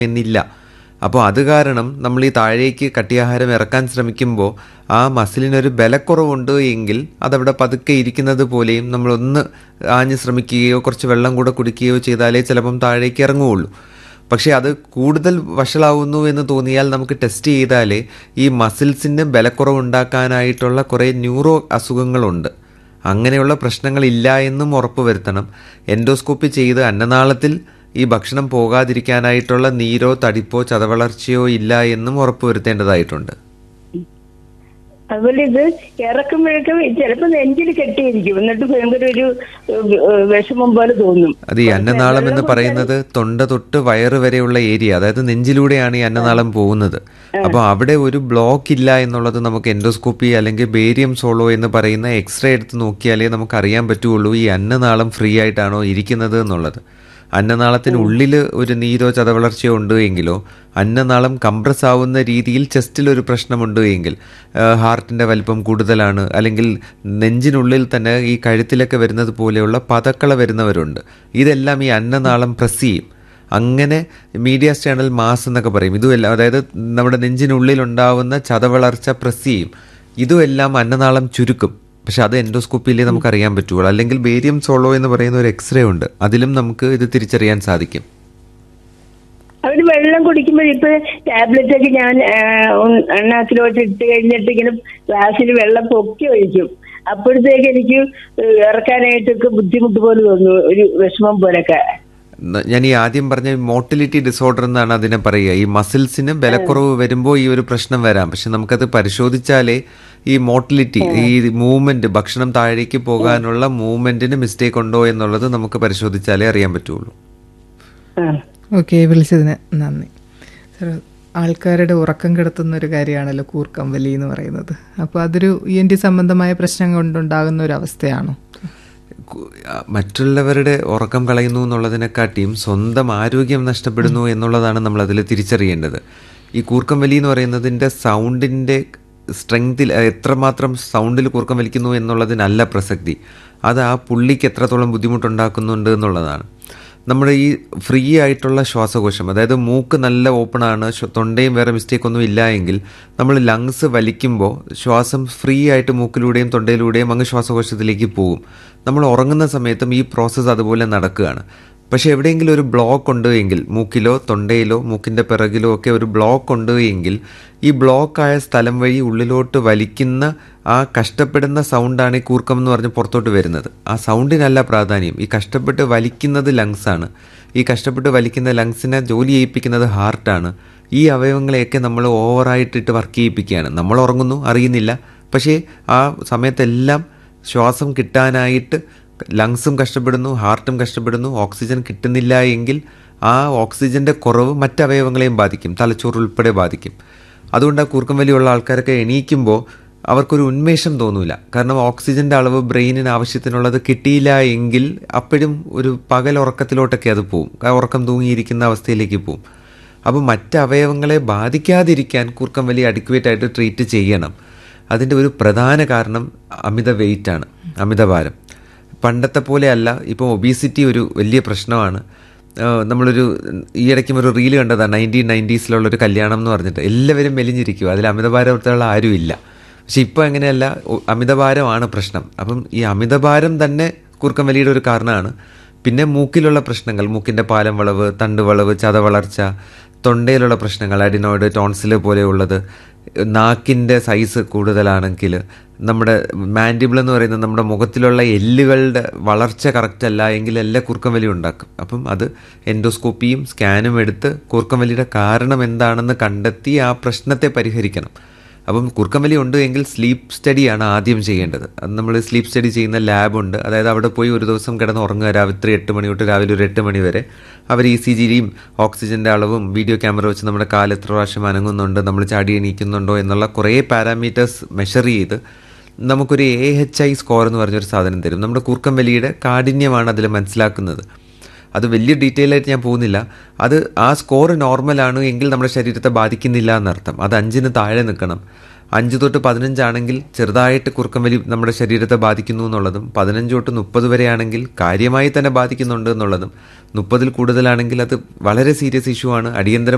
എന്നില്ല അപ്പോൾ അത് കാരണം നമ്മൾ ഈ താഴേക്ക് കട്ടിയാഹാരം ഇറക്കാൻ ശ്രമിക്കുമ്പോൾ ആ മസിലിനൊരു ബലക്കുറവുണ്ട് എങ്കിൽ അതവിടെ പതുക്കെ ഇരിക്കുന്നത് പോലെയും നമ്മളൊന്ന് ആഞ്ഞ് ശ്രമിക്കുകയോ കുറച്ച് വെള്ളം കൂടെ കുടിക്കുകയോ ചെയ്താലേ ചിലപ്പം താഴേക്ക് ഇറങ്ങുകയുള്ളൂ പക്ഷേ അത് കൂടുതൽ വഷളാവുന്നു എന്ന് തോന്നിയാൽ നമുക്ക് ടെസ്റ്റ് ചെയ്താലേ ഈ മസിൽസിന് ബലക്കുറവുണ്ടാക്കാനായിട്ടുള്ള കുറേ ന്യൂറോ അസുഖങ്ങളുണ്ട് അങ്ങനെയുള്ള പ്രശ്നങ്ങളില്ല എന്നും ഉറപ്പുവരുത്തണം എൻഡോസ്കോപ്പി ചെയ്ത് അന്നനാളത്തിൽ ഈ ഭക്ഷണം പോകാതിരിക്കാനായിട്ടുള്ള നീരോ തടിപ്പോ ചതവളർച്ചയോ ഇല്ല എന്നും ഉറപ്പുവരുത്തേണ്ടതായിട്ടുണ്ട് അതുപോലെ ഇത് ഇറക്കുമ്പോഴേക്കും ചിലപ്പോ നെഞ്ചിൽ കെട്ടിയിരിക്കും എന്നിട്ട് ഭയങ്കര ഒരു ഏഹ്, ഏഹ്, വിഷമം പോലെ തോന്നും അത് ഈ അന്നനാളം എന്ന് പറയുന്നത് തൊണ്ട തൊട്ട് വയറ് വരെയുള്ള ഏരിയ അതായത് നെഞ്ചിലൂടെയാണ് ഈ അന്നനാളം പോകുന്നത് അപ്പോൾ അവിടെ ഒരു ബ്ലോക്ക് ഇല്ല എന്നുള്ളത് നമുക്ക് എൻഡോസ്കോപ്പി അല്ലെങ്കിൽ ബേരിയം സോളോ എന്ന് പറയുന്ന എക്സ്റേ എടുത്ത് നോക്കിയാലേ നമുക്ക് അറിയാൻ പറ്റുള്ളൂ ഈ അന്നനാളം ഫ്രീ ആയിട്ടാണോ ഇരിക്കുന്നത് എന്നുള്ളത് അന്നനാളത്തിനുള്ളിൽ ഒരു നീരോ ചതവളർച്ചയോ ഉണ്ട് എങ്കിലോ അന്നനാളം കംപ്രസ് ആവുന്ന രീതിയിൽ ചെസ്റ്റിൽ ഒരു പ്രശ്നമുണ്ട് എങ്കിൽ ഹാർട്ടിൻ്റെ വലിപ്പം കൂടുതലാണ് അല്ലെങ്കിൽ നെഞ്ചിനുള്ളിൽ തന്നെ ഈ കഴുത്തിലൊക്കെ വരുന്നത് പോലെയുള്ള പതക്കള വരുന്നവരുണ്ട് ഇതെല്ലാം ഈ അന്നനാളം പ്രസ് ചെയ്യും അങ്ങനെ മീഡിയ ചാനൽ മാസ് എന്നൊക്കെ പറയും ഇതുമെല്ലാം അതായത് നമ്മുടെ നെഞ്ചിനുള്ളിൽ ഉണ്ടാവുന്ന ചതവളർച്ച പ്രസ് ചെയ്യും ഇതുമെല്ലാം അന്നനാളം ചുരുക്കും പക്ഷെ അത് എൻഡോസ്കോപ്പിയിലേ നമുക്ക് അറിയാൻ പറ്റുള്ളൂ അല്ലെങ്കിൽ ബേരിയം സോളോ എന്ന് പറയുന്ന ഒരു എക്സ്റേ ഉണ്ട് അതിലും നമുക്ക് ഇത് തിരിച്ചറിയാൻ സാധിക്കും അവര് വെള്ളം കുടിക്കുമ്പോൾ ഇപ്പൊ ടാബ്ലറ്റ് ഒക്കെ ഞാൻ എണ്ണാക്കിലോട്ട് ഇട്ട് കഴിഞ്ഞിട്ട് ഇങ്ങനെ ഗ്ലാസ്സിൽ വെള്ളം പൊക്കി ഒഴിക്കും അപ്പോഴത്തേക്ക് എനിക്ക് ഏഹ്, ഇറക്കാനായിട്ടൊക്കെ ബുദ്ധിമുട്ട് പോലെ തോന്നുന്നു ഒരു വിഷമം പോലൊക്കെ ന- ഞാൻ ഈ ആദ്യം പറഞ്ഞ മോട്ടിലിറ്റി ഡിസോർഡർ എന്നാണ് അതിനെ പറയുക ഈ മസിൽസിന് ബലക്കുറവ് വരുമ്പോൾ ഈ ഒരു പ്രശ്നം വരാം പക്ഷെ നമുക്കത് പരിശോധിച്ചാലേ ഈ മോട്ടിലിറ്റി ഈ മൂവ്മെന്റ് ഭക്ഷണം താഴേക്ക് പോകാനുള്ള മൂവ്മെന്റിന് മിസ്റ്റേക്ക് ഉണ്ടോ എന്നുള്ളത് നമുക്ക് പരിശോധിച്ചാലേ അറിയാൻ പറ്റുള്ളൂ ആ. ഓക്കെ വിളിച്ചതിന് നന്ദി സർ ആൾക്കാരുടെ ഉറക്കം കെടുത്തുന്ന ഒരു കാര്യമാണല്ലോ കൂർക്കം വലി എന്ന് പറയുന്നത് അപ്പോൾ അതൊരു ഇ എൻ ടി സംബന്ധമായ പ്രശ്നം കൊണ്ടുണ്ടാകുന്ന ഒരു അവസ്ഥയാണോ കു- ആ, മറ്റുള്ളവരുടെ ഉറക്കം കളയുന്നു എന്നുള്ളതിനെക്കാട്ടിയും സ്വന്തം ആരോഗ്യം നഷ്ടപ്പെടുന്നു എന്നുള്ളതാണ് നമ്മൾ അതിൽ തിരിച്ചറിയേണ്ടത് ഈ കൂർക്കം വലി എന്ന് പറയുന്നതിൻ്റെ സൗണ്ടിൻ്റെ സ്ട്രെങ്തിൽ എത്രമാത്രം സൗണ്ടിൽ കൂർക്കം വലിക്കുന്നു എന്നുള്ളതിനല്ല പ്രസക്തി അത് ആ പുള്ളിക്ക് എത്രത്തോളം ബുദ്ധിമുട്ടുണ്ടാക്കുന്നുണ്ട് എന്നുള്ളതാണ് നമ്മുടെ ഈ ഫ്രീ ആയിട്ടുള്ള ശ്വാസകോശം അതായത് മൂക്ക് നല്ല ഓപ്പൺ ആണ് ശ്വ- തൊണ്ടയും വേറെ മിസ്റ്റേക്ക് ഒന്നും ഇല്ല എങ്കിൽ നമ്മൾ ലങ്സ് വലിക്കുമ്പോൾ ശ്വാസം ഫ്രീ ആയിട്ട് മൂക്കിലൂടെയും തൊണ്ടയിലൂടെയും അങ്ങ് ശ്വാസകോശത്തിലേക്ക് പോകും നമ്മൾ ഉറങ്ങുന്ന സമയത്തും ഈ പ്രോസസ്സ് അതുപോലെ നടക്കുകയാണ് പക്ഷെ എവിടെയെങ്കിലും ഒരു ബ്ലോക്ക് ഉണ്ട് എങ്കിൽ മൂക്കിലോ തൊണ്ടയിലോ മൂക്കിൻ്റെ പിറകിലോ ഒക്കെ ഒരു ബ്ലോക്ക് ഉണ്ട് എങ്കിൽ ഈ ബ്ലോക്കായ സ്ഥലം വഴി ഉള്ളിലോട്ട് വലിക്കുന്ന ആ കഷ്ടപ്പെടുന്ന സൗണ്ടാണ് ഈ കൂർക്കം എന്ന് പറഞ്ഞ് പുറത്തോട്ട് വരുന്നത് ആ സൗണ്ടിനല്ല പ്രാധാന്യം ഈ കഷ്ടപ്പെട്ട് വലിക്കുന്നത് ലങ്സാണ് ഈ കഷ്ടപ്പെട്ട് വലിക്കുന്ന ലങ്സിനെ ജോലി ചെയ്യിപ്പിക്കുന്നത് ഹാർട്ടാണ് ഈ അവയവങ്ങളെയൊക്കെ നമ്മൾ ഓവറായിട്ടിട്ട് വർക്ക് ചെയ്യിപ്പിക്കുകയാണ് നമ്മൾ ഉറങ്ങുന്നു അറിയുന്നില്ല പക്ഷേ ആ സമയത്തെല്ലാം ശ്വാസം കിട്ടാനായിട്ട് ലങ്സും കഷ്ടപ്പെടുന്നു ഹാർട്ടും കഷ്ടപ്പെടുന്നു ഓക്സിജൻ കിട്ടുന്നില്ല എങ്കിൽ ആ ഓക്സിജന്റെ കുറവ് മറ്റ് അവയവങ്ങളെയും ബാധിക്കും തലച്ചോറ് ഉൾപ്പെടെ ബാധിക്കും അതുകൊണ്ട് ആ കൂർക്കം വലിയുള്ള ആൾക്കാരൊക്കെ എണീക്കുമ്പോൾ അവർക്കൊരു ഉന്മേഷം തോന്നൂല കാരണം ഓക്സിജന്റെ അളവ് ബ്രെയിനിന് ആവശ്യത്തിനുള്ളത് കിട്ടിയില്ല എങ്കിൽ അപ്പോഴും ഒരു പകൽ ഉറക്കത്തിലോട്ടൊക്കെ അത് പോവും ആ ഉറക്കം തൂങ്ങിയിരിക്കുന്ന അവസ്ഥയിലേക്ക് പോവും അപ്പോൾ മറ്റ് അവയവങ്ങളെ ബാധിക്കാതിരിക്കാൻ കൂർക്കം വലി അഡിക്വേറ്റ് ആയിട്ട് ട്രീറ്റ് ചെയ്യണം അതിൻ്റെ ഒരു പ്രധാന കാരണം അമിത വെയിറ്റാണ് അമിതഭാരം പണ്ടത്തെ പോലെയല്ല ഇപ്പോൾ ഒബീസിറ്റി ഒരു വലിയ പ്രശ്നമാണ് ആ, നമ്മളൊരു ഈയിടയ്ക്കും ഒരു റീല് കണ്ടതാണ് നയൻറ്റീൻ നയൻറ്റീസിലുള്ളൊരു കല്യാണം എന്ന് പറഞ്ഞിട്ട് എല്ലാവരും മെലിഞ്ഞിരിക്കുക അതിൽ അമിതഭാരത്തുള്ള ആരും ഇല്ല പക്ഷെ ഇപ്പോൾ അങ്ങനെയല്ല ഒ- അമിതഭാരമാണ് പ്രശ്നം അപ്പം ഈ അമിതഭാരം തന്നെ കൂർക്കം വലിയുടെ ഒരു കാരണമാണ് പിന്നെ മൂക്കിലുള്ള പ്രശ്നങ്ങൾ മൂക്കിൻ്റെ പാലം വളവ് തണ്ട് വളവ് ചതവളർച്ച തൊണ്ടയിലുള്ള പ്രശ്നങ്ങൾ അഡിനോയിഡ് ടോൺസിൽ പോലെയുള്ളത് നാക്കിൻ്റെ സൈസ് കൂടുതലാണെങ്കിൽ നമ്മുടെ മാൻഡിബിൾ എന്ന് പറയുന്നത് നമ്മുടെ മുഖത്തിലുള്ള എല്ലുകളുടെ വളർച്ച കറക്റ്റ് അല്ല എങ്കിൽ എല്ലാ കുറുക്കം വലി ഉണ്ടാക്കും അപ്പം അത് എൻഡോസ്കോപ്പിയും സ്കാനും എടുത്ത് കുറുക്കം വലിയുടെ കാരണം എന്താണെന്ന് കണ്ടെത്തി ആ പ്രശ്നത്തെ പരിഹരിക്കണം അപ്പം കുറുക്കമ്പലി ഉണ്ട് എങ്കിൽ സ്ലീപ്പ് സ്റ്റഡിയാണ് ആദ്യം ചെയ്യേണ്ടത് അത് നമ്മൾ സ്ലീപ്പ് സ്റ്റഡി ചെയ്യുന്ന ലാബുണ്ട് അതായത് അവിടെ പോയി ഒരു ദിവസം കിടന്ന് ഉറങ്ങുക രാത്രി എട്ട് മണി തൊട്ട് രാവിലെ ഒരു എട്ട് മണി വരെ അവർ ഇ സി ജിയും ഓക്സിജൻ്റെ അളവും വീഡിയോ ക്യാമറ വെച്ച് നമ്മുടെ കാല് എത്ര പ്രാവശ്യം അനങ്ങുന്നുണ്ട് നമ്മൾ ചാടി എണീക്കുന്നുണ്ടോ എന്നുള്ള കുറേ പാരാമീറ്റേഴ്സ് മെഷർ ചെയ്ത് നമുക്കൊരു എ എച്ച് ഐ സ്കോർ എന്ന് പറഞ്ഞൊരു സാധനം തരും നമ്മുടെ കൂർക്കമ്പലിയുടെ കാഠിന്യമാണ് അതിൽ മനസ്സിലാക്കുന്നത് അത് വലിയ ഡീറ്റെയിൽ ആയിട്ട് ഞാൻ പോകുന്നില്ല അത് ആ സ്കോർ നോർമലാണ് എങ്കിൽ നമ്മുടെ ശരീരത്തെ ബാധിക്കുന്നില്ല എന്നർത്ഥം അത് അഞ്ചിന് താഴെ നിൽക്കണം അഞ്ച് തൊട്ട് പതിനഞ്ചാണെങ്കിൽ ചെറുതായിട്ട് കുറുക്കം വലി നമ്മുടെ ശരീരത്തെ ബാധിക്കുന്നു എന്നുള്ളതും പതിനഞ്ച് തൊട്ട് മുപ്പത് വരെയാണെങ്കിൽ കാര്യമായി തന്നെ ബാധിക്കുന്നുണ്ട് എന്നുള്ളതും മുപ്പതിൽ കൂടുതലാണെങ്കിൽ അത് വളരെ സീരിയസ് ഇഷ്യൂ ആണ് അടിയന്തരം